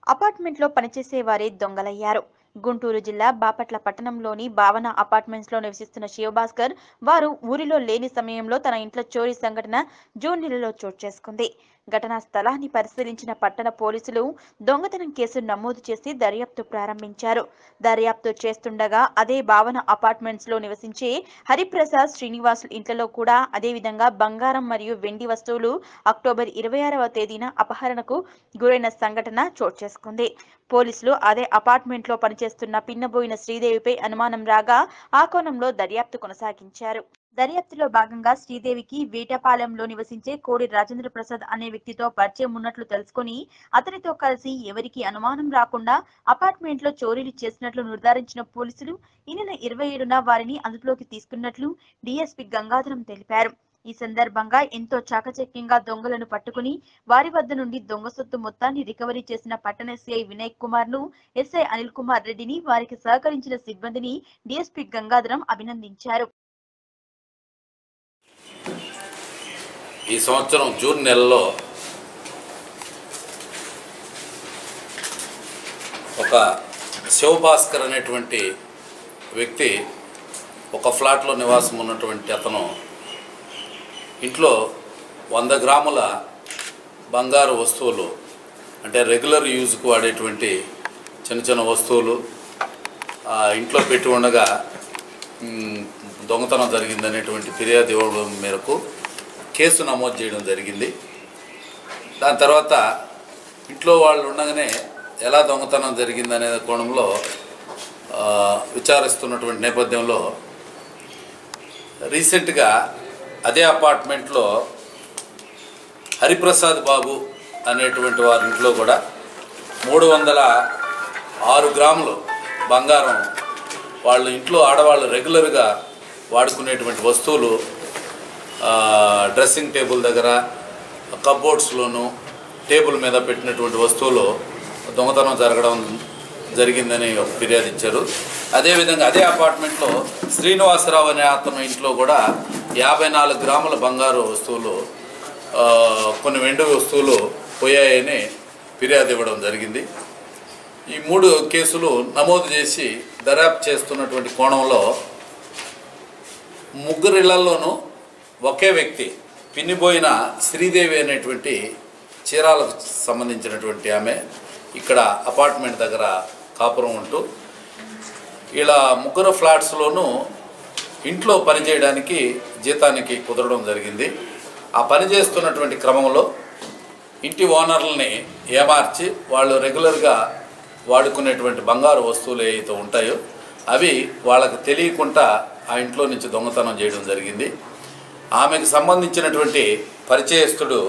అపార్ట్మెంట్లో పనిచేసే వారే దొంగలయ్యారు గుంటూరు జిల్లా బాపట్ల పట్టణంలోని భావన అపార్ట్మెంట్స్ లో నివసిస్తున్న శివభాస్కర్ వారు ఊరిలో లేని సమయంలో తన ఇంట్లో చోరీ సంఘటన జూన్ నెలలో చోటు చేసుకుంది ఘటనా స్థలాన్ని పరిశీలించిన పట్టణ పోలీసులు దొంగతనం కేసు నమోదు చేసి దర్యాప్తు ప్రారంభించారు దర్యాప్తు చేస్తుండగా అదే భావన అపార్ట్మెంట్స్ లో నివసించే హరిప్రసాద్ శ్రీనివాసుల ఇంట్లో కూడా అదే విధంగా బంగారం మరియు వెండి వస్తువులు అక్టోబర్ ఇరవై ఆరవ తేదీన అపహరణకు గురైన సంఘటన చోటు చేసుకుంది పోలీసులు అదే అపార్ట్మెంట్ లో పనిచేస్తున్న పిన్నబోయిన శ్రీదేవిపై అనుమానం రాగా ఆ కోణంలో దర్యాప్తు కొనసాగించారు దర్యాప్తులో భాగంగా శ్రీదేవికి వేటపాలెంలో నివసించే కోడి రాజేంద్ర ప్రసాద్ అనే వ్యక్తితో పరిచయం ఉన్నట్లు తెలుసుకుని అతనితో కలిసి ఎవరికి అనుమానం రాకుండా అపార్ట్మెంట్ లో చోరీలు చేసినట్లు నిర్ధారించిన పోలీసులు ఈ నెల ఇరవై ఏడున వారిని అదుపులోకి తీసుకున్నట్లు డీఎస్పీ గంగాధరం తెలిపారు ఈ సందర్భంగా ఎంతో చాకచక్యంగా దొంగలను పట్టుకుని వారి వద్ద నుండి దొంగ సొత్తు మొత్తాన్ని రికవరీ చేసిన పట్టణ సిఐ వినయ్ కుమార్ ను ఎస్ఐ అనిల్ కుమార్ రెడ్డిని వారికి సహకరించిన సిబ్బందిని డీఎస్పీ గంగాధరం అభినందించారు ఈ సంవత్సరం జూన్ నెలలో ఒక శివభాస్కర్ అనేటువంటి వ్యక్తి ఒక ఫ్లాట్లో నివాసం ఉన్నటువంటి అతను ఇంట్లో వంద గ్రాముల బంగారు వస్తువులు అంటే రెగ్యులర్ యూజ్కు వాడేటువంటి చిన్న చిన్న వస్తువులు ఆ ఇంట్లో పెట్టి ఉండగా మ్, దొంగతనం జరిగిందనేటువంటి ఫిర్యాదు ఇవ్వడం మేరకు కేసు నమోదు చేయడం జరిగింది దాని తర్వాత ఇంట్లో వాళ్ళు ఉండగానే ఎలా దొంగతనం జరిగిందనే కోణంలో ఆ, విచారిస్తున్నటువంటి నేపథ్యంలో రీసెంట్గా అదే అపార్ట్మెంట్లో హరిప్రసాద్ బాబు అనేటువంటి వారి ఇంట్లో కూడా మూడు వందల ఆరు గ్రాములు బంగారం వాళ్ళ ఇంట్లో ఆడవాళ్ళు రెగ్యులర్గా వాడుకునేటువంటి వస్తువులు ఆ, డ్రెస్సింగ్ టేబుల్ దగ్గర కబోర్డ్స్లోను టేబుల్ మీద పెట్టినటువంటి వస్తువులు దొంగతనం జరగడం జరిగిందని ఒక ఫిర్యాదు ఇచ్చారు అదేవిధంగా అదే అపార్ట్మెంట్లో శ్రీనివాసరావు అనే అతను ఇంట్లో కూడా యాభై నాలుగు గ్రాముల బంగారు వస్తువులు ఆ, కొన్ని వెండి వస్తువులు పోయాయని ఫిర్యాదు ఇవ్వడం జరిగింది ఈ మూడు కేసులు నమోదు చేసి దర్యాప్తు చేస్తున్నటువంటి కోణంలో ముగ్గురు ఇళ్లలోనూ ఒకే వ్యక్తి పిన్నిపోయిన శ్రీదేవి అనేటువంటి చీరాలకు సంబంధించినటువంటి ఆమె ఇక్కడ అపార్ట్మెంట్ దగ్గర కాపురం ఉంటూ ఇలా ముగ్గురు ఫ్లాట్స్లోనూ ఇంట్లో పనిచేయడానికి జీతానికి కుదరడం జరిగింది ఆ పని చేస్తున్నటువంటి క్రమంలో ఇంటి ఓనర్లని ఏమార్చి వాళ్ళు రెగ్యులర్గా వాడుకునేటువంటి బంగారు వస్తువులు ఏవైతే ఉంటాయో అవి వాళ్ళకి తెలియకుండా ఆ ఇంట్లో నుంచి దొంగతనం చేయడం జరిగింది ఆమెకు సంబంధించినటువంటి పరిచయస్తుడు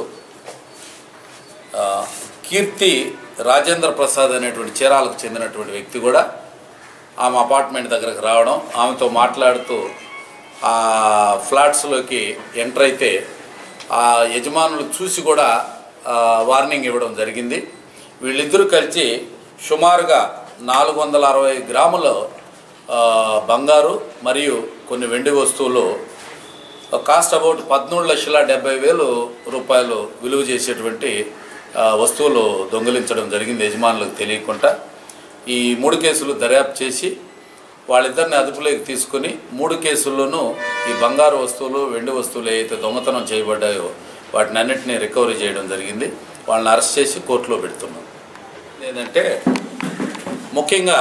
ఆ, కీర్తి రాజేంద్ర ప్రసాద్ అనేటువంటి చీరాలకు చెందినటువంటి వ్యక్తి కూడా ఆమె అపార్ట్మెంట్ దగ్గరకు రావడం ఆమెతో మాట్లాడుతూ ఆ ఫ్లాట్స్లోకి ఎంటర్ అయితే ఆ యజమానులు చూసి కూడా ఆ, వార్నింగ్ ఇవ్వడం జరిగింది వీళ్ళిద్దరూ కలిసి సుమారుగా నాలుగు వందల అరవై గ్రాముల ఆ, బంగారు మరియు కొన్ని వెండి వస్తువులు కాస్ట్ అబౌట్ పదమూడు లక్షల డెబ్బై వేలు రూపాయలు విలువ చేసేటువంటి ఆ, వస్తువులు దొంగిలించడం జరిగింది యజమానులకు తెలియకుండా ఈ మూడు కేసులు దర్యాప్తు చేసి వాళ్ళిద్దరిని అదుపులోకి తీసుకుని మూడు కేసుల్లోనూ ఈ బంగారు వస్తువులు వెండి వస్తువులు ఏవైతే దొంగతనం చేయబడ్డాయో వాటిని అన్నింటినీ రికవరీ చేయడం జరిగింది వాళ్ళని అరెస్ట్ చేసి కోర్టులో పెడుతున్నాం ఏంటంటే ముఖ్యంగా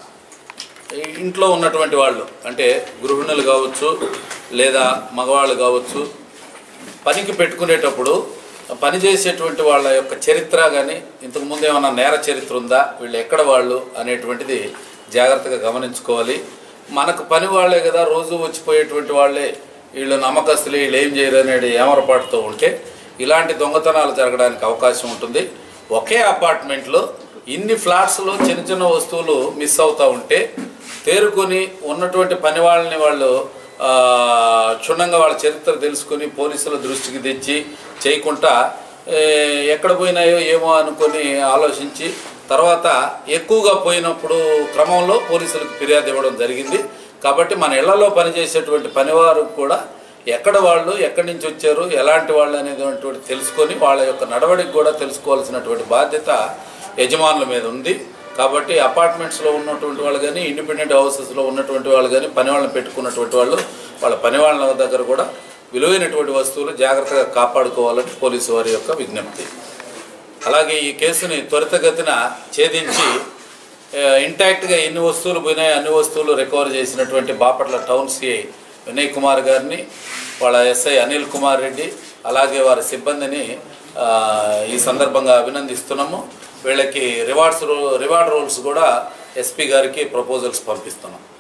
ఈ ఇంట్లో ఉన్నటువంటి వాళ్ళు అంటే గృహిణులు కావచ్చు లేదా మగవాళ్ళు కావచ్చు పనికి పెట్టుకునేటప్పుడు పని చేసేటువంటి వాళ్ళ యొక్క చరిత్ర కానీ ఇంతకుముందు ఏమైనా నేర చరిత్ర ఉందా వీళ్ళు ఎక్కడ వాళ్ళు అనేటువంటిది జాగ్రత్తగా గమనించుకోవాలి మనకు పని వాళ్ళే కదా రోజు వచ్చిపోయేటువంటి వాళ్ళే వీళ్ళు నమ్మకస్తులు వీళ్ళు ఏం చేయరు అనేది ఏమరపాటుతో ఉంటే ఇలాంటి దొంగతనాలు జరగడానికి అవకాశం ఉంటుంది ఒకే అపార్ట్మెంట్లో ఇన్ని ఫ్లాట్స్లో చిన్న చిన్న వస్తువులు మిస్ అవుతూ ఉంటే తేరుకొని ఉన్నటువంటి పని వాళ్ళని వాళ్ళు ఆ, క్షుణ్ణంగా వాళ్ళ చరిత్ర తెలుసుకొని పోలీసుల దృష్టికి తెచ్చి చేయకుండా ఏ, ఎక్కడ పోయినాయో ఏమో అనుకొని ఆలోచించి తర్వాత ఎక్కువగా పోయినప్పుడు క్రమంలో పోలీసులకు ఫిర్యాదు ఇవ్వడం జరిగింది కాబట్టి మన ఇళ్లలో పనిచేసేటువంటి పనివారు కూడా ఎక్కడ వాళ్ళు ఎక్కడి నుంచి వచ్చారు ఎలాంటి వాళ్ళు అనేటువంటి తెలుసుకొని వాళ్ళ యొక్క నడవడికి కూడా తెలుసుకోవాల్సినటువంటి బాధ్యత యజమానుల మీద ఉంది కాబట్టి అపార్ట్మెంట్స్లో ఉన్నటువంటి వాళ్ళు కానీ ఇండిపెండెంట్ హౌసెస్లో ఉన్నటువంటి వాళ్ళు కానీ పని వాళ్ళని పెట్టుకున్నటువంటి వాళ్ళు వాళ్ళ పని వాళ్ళ దగ్గర కూడా విలువైనటువంటి వస్తువులు జాగ్రత్తగా కాపాడుకోవాలని పోలీసు వారి యొక్క విజ్ఞప్తి అలాగే ఈ కేసుని త్వరితగతిన ఛేదించి ఆ, ఇంటాక్ట్గా ఎన్ని వస్తువులు పోయినాయి అన్ని వస్తువులు రికవర్ చేసినటువంటి బాపట్ల టౌన్ సిఐ వినయ్ కుమార్ గారిని వాళ్ళ ఎస్ఐ అనిల్ కుమార్ రెడ్డి అలాగే వారి సిబ్బందిని ఆ, ఈ సందర్భంగా అభినందిస్తున్నాము వీళ్ళకి రివార్డ్స్ రో రివార్డ్ రోల్స్ కూడా ఎస్పీ గారికి ప్రపోజల్స్ పంపిస్తున్నాం